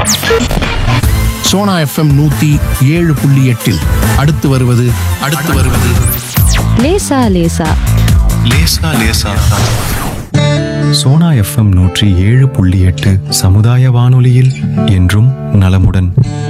Sona FM நூத்தி ஏழு புள்ளி எட்டில் அடுத்து வருவது அடுத்து வருவது லேசா லேசா லேசா லேசா சோனா எஃப்எம் நூற்றி ஏழு புள்ளி எட்டு சமுதாய வானொலியில் என்றும் நலமுடன்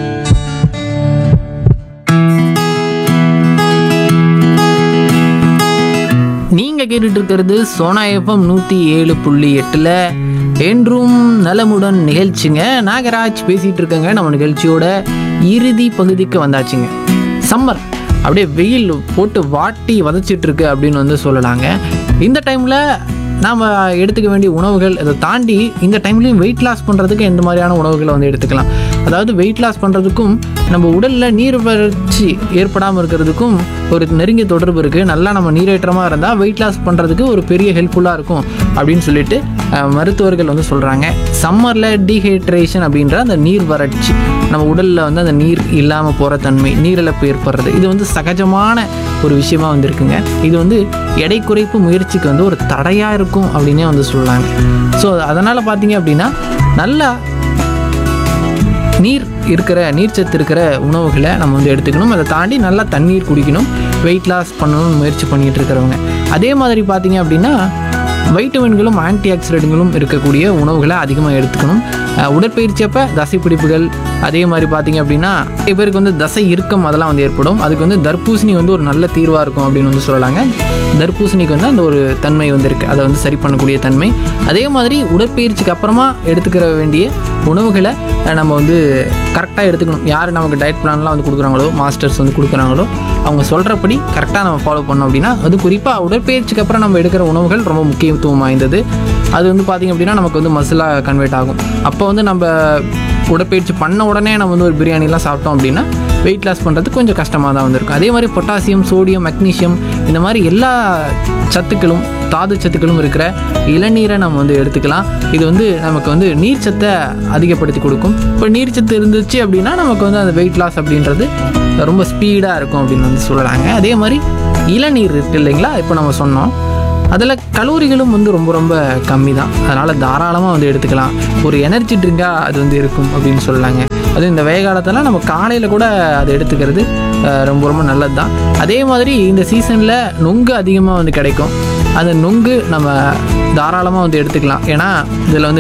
நீங்க கேட்டுட்டு இருக்கிறது சோனா எஃப்எம் நூத்தி ஏழு புள்ளி எட்டுல என்றும் நலமுடன் நிகழ்ச்சிங்க நாகராஜ் பேசிட்டு இருக்கேங்க நம்ம நிகழ்ச்சியோட இறுதி பகுதிக்கு வந்தாச்சுங்க சம்மர் அப்படியே வெயில் போட்டு வாட்டி வதச்சிட்டு இருக்கு அப்படின்னு வந்து சொல்லலாங்க இந்த டைம்ல நாம் எடுத்துக்க வேண்டிய உணவுகள் இதை தாண்டி இந்த டைம்லையும் வெயிட் லாஸ் பண்ணுறதுக்கு எந்த மாதிரியான உணவுகளை வந்து எடுத்துக்கலாம் அதாவது வெயிட் லாஸ் பண்ணுறதுக்கும் நம்ம உடலில் நீர் வறட்சி ஏற்படாமல் இருக்கிறதுக்கும் ஒரு நெருங்கிய தொடர்பு இருக்குது நல்லா நம்ம நீரேற்றமாக இருந்தால் வெயிட் லாஸ் பண்ணுறதுக்கு ஒரு பெரிய ஹெல்ப்ஃபுல்லாக இருக்கும் அப்படின்னு சொல்லிட்டு அஹ், மருத்துவர்கள் வந்து சொல்கிறாங்க சம்மரில் டீஹைட்ரேஷன் அப்படின்ற அந்த நீர் வறட்சி நம்ம உடலில் வந்து அந்த நீர் இல்லாமல் போகிற தன்மை நீரிழப்பு ஏற்படுறது இது வந்து சகஜமான ஒரு விஷயமா வந்து இருக்குங்க இது வந்து எடை குறைப்பு முயற்சிக்கு வந்து ஒரு தடையாக இருக்கும் அப்படின்னே வந்து சொல்லலாங்க ஸோ அதனால் பார்த்தீங்க அப்படின்னா நல்லா நீர் இருக்கிற நீர்ச்சத்து இருக்கிற உணவுகளை நம்ம வந்து எடுத்துக்கணும் அதை தாண்டி நல்லா தண்ணீர் குடிக்கணும் வெயிட் லாஸ் பண்ணணும்னு முயற்சி பண்ணிட்டு இருக்கிறவங்க அதே மாதிரி பார்த்தீங்க அப்படின்னா வைட்டமின்களும் ஆன்டி ஆக்சிடென்ட்களும் இருக்கக்கூடிய உணவுகளை அதிகமாக எடுத்துக்கணும் அஹ் உடற்பயிற்சி அப்போ தசைப்பிடிப்புகள் அதே மாதிரி பார்த்தீங்க அப்படின்னா நிறைய பேருக்கு வந்து தசை இறுக்கம் அதெல்லாம் வந்து ஏற்படும் அதுக்கு வந்து தர்பூசணி வந்து ஒரு நல்ல தீர்வாக இருக்கும் அப்படின்னு வந்து சொல்லலாங்க தர்பூசணிக்கு வந்து அந்த ஒரு தன்மை வந்து இருக்குது அதை வந்து சரி பண்ணக்கூடிய தன்மை அதே மாதிரி உடற்பயிற்சிக்கு அப்புறமா எடுத்துக்கிற வேண்டிய உணவுகளை அஹ், நம்ம வந்து கரெக்டாக எடுத்துக்கணும் யார் நமக்கு டயட் பிளான்லாம் வந்து கொடுக்குறாங்களோ மாஸ்டர்ஸ் வந்து கொடுக்குறாங்களோ அவங்க சொல்கிறபடி கரெக்டாக நம்ம ஃபாலோ பண்ணோம் அப்படின்னா அது குறிப்பாக உடற்பயிற்சிக்கு அப்புறம் நம்ம எடுக்கிற உணவுகள் ரொம்ப முக்கியத்துவம் வாய்ந்தது அது வந்து பார்த்திங்க அப்படின்னா நமக்கு வந்து மசிலாக கன்வெர்ட் ஆகும் அப்போ வந்து நம்ம உடற்பயிற்சி பண்ண உடனே நம்ம வந்து ஒரு பிரியாணிலாம் சாப்பிட்டோம் அப்படின்னா வெயிட் லாஸ் பண்ணுறது கொஞ்சம் கஷ்டமாக தான் வந்திருக்கும் அதே மாதிரி பொட்டாசியம் சோடியம் மெக்னீசியம் இந்த மாதிரி எல்லா சத்துக்களும் தாது சத்துக்களும் இருக்கிற இளநீரை நம்ம வந்து எடுத்துக்கலாம் இது வந்து நமக்கு வந்து நீர் சத்தை அதிகப்படுத்தி கொடுக்கும் இப்போ நீர் சத்து இருந்துச்சு அப்படின்னா நமக்கு வந்து அந்த வெயிட் லாஸ் அப்படின்றது ரொம்ப ஸ்பீடாக இருக்கும் அப்படின்னு வந்து சொல்லலாங்க அதே மாதிரி இளநீர் இருக்கு இல்லைங்களா இப்போ நம்ம சொன்னோம் அதில் கலோரிகளும் வந்து ரொம்ப ரொம்ப கம்மி தான் அதனால் தாராளமாக வந்து எடுத்துக்கலாம் ஒரு எனர்ஜி ட்ரிங்காக அது வந்து இருக்கும் அப்படின்னு சொல்லலாங்க அதுவும் இந்த வெய காலத்தில் நம்ம காலையில் கூட அதை எடுத்துக்கிறது அஹ், ரொம்ப ரொம்ப நல்லது தான் அதே மாதிரி இந்த சீசனில் நொங்கு அதிகமாக வந்து கிடைக்கும் அந்த நொங்கு நம்ம தாராளமாக வந்து எடுத்துக்கலாம் ஏன்னா இதில் வந்து